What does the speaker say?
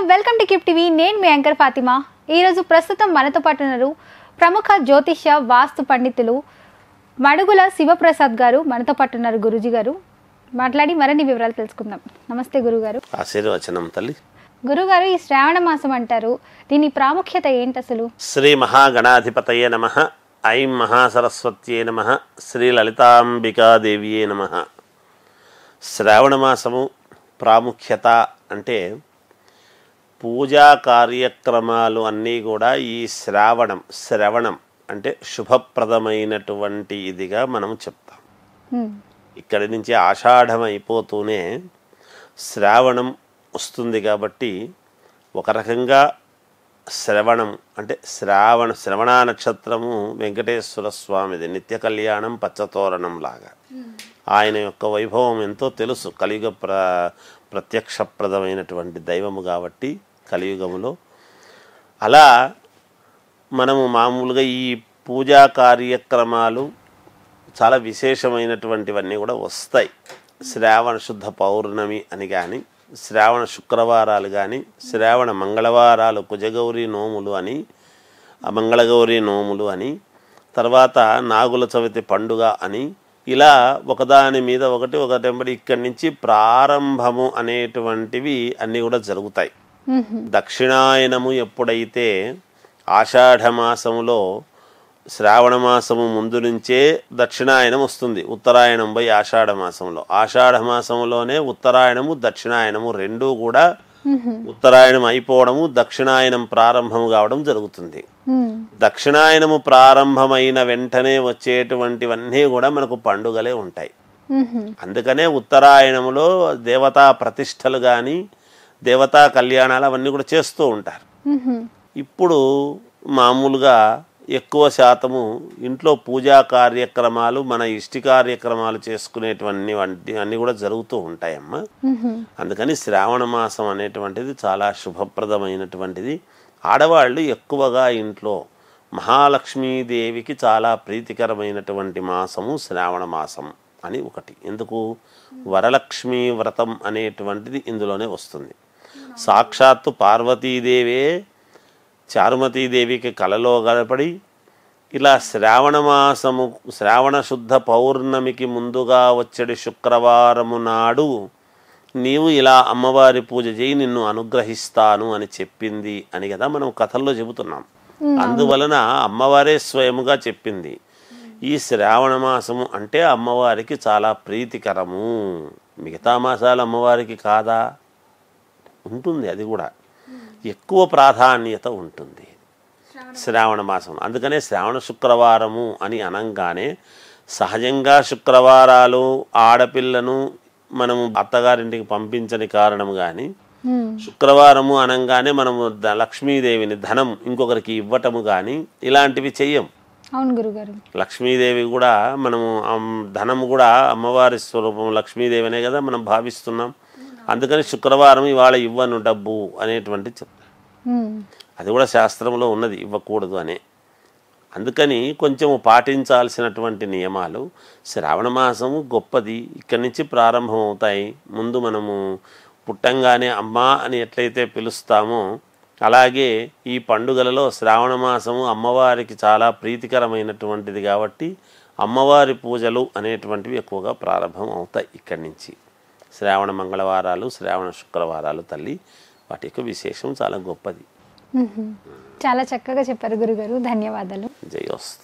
Welcome to keep TV నేను మీ anchor Fatima ఈరోజు ప్రస్తుతం మనతో పాటు ఉన్నారు ప్రముఖ జ్యోతిష్య వాస్తు పండితులు మడుగుల శివప్రసాద్ గారు మనతో పాటు ఉన్నారు గురుజీ గారు మాట్లాడి మరిన్ని వివరాలు తెలుసుకుందాం నమస్తే గురుగారు ఆశీర్వచనం తల్లి గురుగారు ఈ శ్రావణ మాసం అంటారు దీని ప్రాముఖ్యత ఏంటి అసలు శ్రీ మహాగణాధిపతయే నమ ఐం మహాసరస్వత్యే నమ శ్రీ లలితాంబికాదేవియే నమ శ్రావణ మాసము ప్రాముఖ్యత అంటే పూజా కార్యక్రమాలు అన్నీ కూడా ఈ శ్రావణం శ్రవణం అంటే శుభప్రదమైనటువంటి ఇదిగా మనం చెప్తాం హ్మ్. ఇక్కడి నుంచి ఆషాఢం అయిపోతూనే శ్రావణం వస్తుంది కాబట్టి ఒక రకంగా శ్రవణం అంటే శ్రావణ శ్రవణ నక్షత్రము వెంకటేశ్వర స్వామిది నిత్య కళ్యాణం పచ్చతోరణం లాగా ఆయన యొక్క వైభవం ఎంతో తెలుసు కలియుగ ప్ర ప్రత్యక్షప్రదమైనటువంటి దైవము కాబట్టి కలియుగములో అలా మనము మామూలుగా ఈ పూజా కార్యక్రమాలు చాలా విశేషమైనటువంటివన్నీ కూడా వస్తాయి శ్రావణ శుద్ధ పౌర్ణమి అని కానీ శ్రావణ శుక్రవారాలు కానీ శ్రావణ మంగళవారాలు కుజగౌరి నోములు అని ఆ మంగళగౌరి నోములు అని తర్వాత నాగుల చవితి పండుగ అని ఇలా ఒకదాని మీద ఒకటి ఒకటెంబడి ఇక్కడి నుంచి ప్రారంభము అనేటువంటివి అన్నీ కూడా జరుగుతాయి మ్మ్. దక్షిణాయనము ఎప్పుడైతే ఆషాఢ మాసములో శ్రావణ మాసము ముందు నుంచే దక్షిణాయనం వస్తుంది ఉత్తరాయణం పోయి ఆషాఢ మాసంలో ఆషాఢ మాసంలోనే ఉత్తరాయణము దక్షిణాయనము రెండూ కూడా ఉత్తరాయణం అయిపోవడము దక్షిణాయనం ప్రారంభం కావడం జరుగుతుంది హ్మ్. దక్షిణాయనము ప్రారంభమైన వెంటనే వచ్చేటువంటివన్నీ కూడా మనకు పండుగలే ఉంటాయి మ్మ్. అందుకనే ఉత్తరాయణములో దేవతా ప్రతిష్టలు కానీ దేవతా కళ్యాణాలు అవన్నీ కూడా చేస్తూ ఉంటారు మ్మ్. ఇప్పుడు మామూలుగా ఎక్కువ శాతము ఇంట్లో పూజా కార్యక్రమాలు మన ఇష్టి కార్యక్రమాలు చేసుకునేటువంటి వంటి అన్నీ కూడా జరుగుతూ ఉంటాయమ్మా మ్మ్. అందుకని శ్రావణ మాసం అనేటువంటిది చాలా శుభప్రదమైనటువంటిది ఆడవాళ్ళు ఎక్కువగా ఇంట్లో మహాలక్ష్మీదేవికి చాలా ప్రీతికరమైనటువంటి మాసము శ్రావణ మాసం అని ఒకటి ఎందుకు వరలక్ష్మీ వ్రతం అనేటువంటిది ఇందులోనే వస్తుంది సాక్షాత్తు పార్వతీదేవే చారుమతీదేవికి కలలో గడపడి ఇలా శ్రావణ మాసము శ్రావణ శుద్ధ పౌర్ణమికి ముందుగా వచ్చేది శుక్రవారము నాడు నీవు ఇలా అమ్మవారి పూజ చేయి నిన్ను అనుగ్రహిస్తాను అని చెప్పింది అని కదా మనం కథల్లో చెబుతున్నాం అందువలన అమ్మవారే స్వయముగా చెప్పింది ఈ శ్రావణ మాసము అంటే అమ్మవారికి చాలా ప్రీతికరము మిగతా మాసాలు అమ్మవారికి కాదా ఉంటుంది అది కూడా ఎక్కువ ప్రాధాన్యత ఉంటుంది శ్రావణ మాసం అందుకనే శ్రావణ శుక్రవారము అని అనంగానే సహజంగా శుక్రవారాలు ఆడపిల్లను మనము అత్తగారింటికి పంపించని కారణం కానీ మ్మ్. శుక్రవారము అనంగానే మనము ద- లక్ష్మీదేవిని ధనం ఇంకొకరికి ఇవ్వటము కానీ ఇలాంటివి చెయ్యం అవును గురుగారు లక్ష్మీదేవి కూడా మనము అమ్- ధనం కూడా అమ్మవారి స్వరూపం లక్ష్మీదేవినే కదా మనం భావిస్తున్నాం అందుకని శుక్రవారం ఇవాళ ఇవ్వను డబ్బు అనేటువంటి చెప్తాం మ్మ్. అది కూడా శాస్త్రంలో ఉన్నది ఇవ్వకూడదు అనే అందుకని కొంచెం పాటించాల్సినటువంటి నియమాలు శ్రావణ మాసము గొప్పది ఇక్కడి నుంచి ప్రారంభం అవుతాయి ముందు మనము పుట్టంగానే అమ్మ అని ఎట్లయితే పిలుస్తామో అలాగే ఈ పండుగలలో శ్రావణ మాసము అమ్మవారికి చాలా ప్రీతికరమైనటువంటిది కాబట్టి అమ్మవారి పూజలు అనేటువంటివి ఎక్కువగా ప్రారంభం అవుతాయి ఇక్కడి నుంచి శ్రావణ మంగళవారాలు శ్రావణ శుక్రవారాలు తల్లి వాటి యొక్క విశేషం చాలా గొప్పది మ్మ్. చాలా చక్కగా చెప్పారు గురుగారు ధన్యవాదాలు జయోస్తు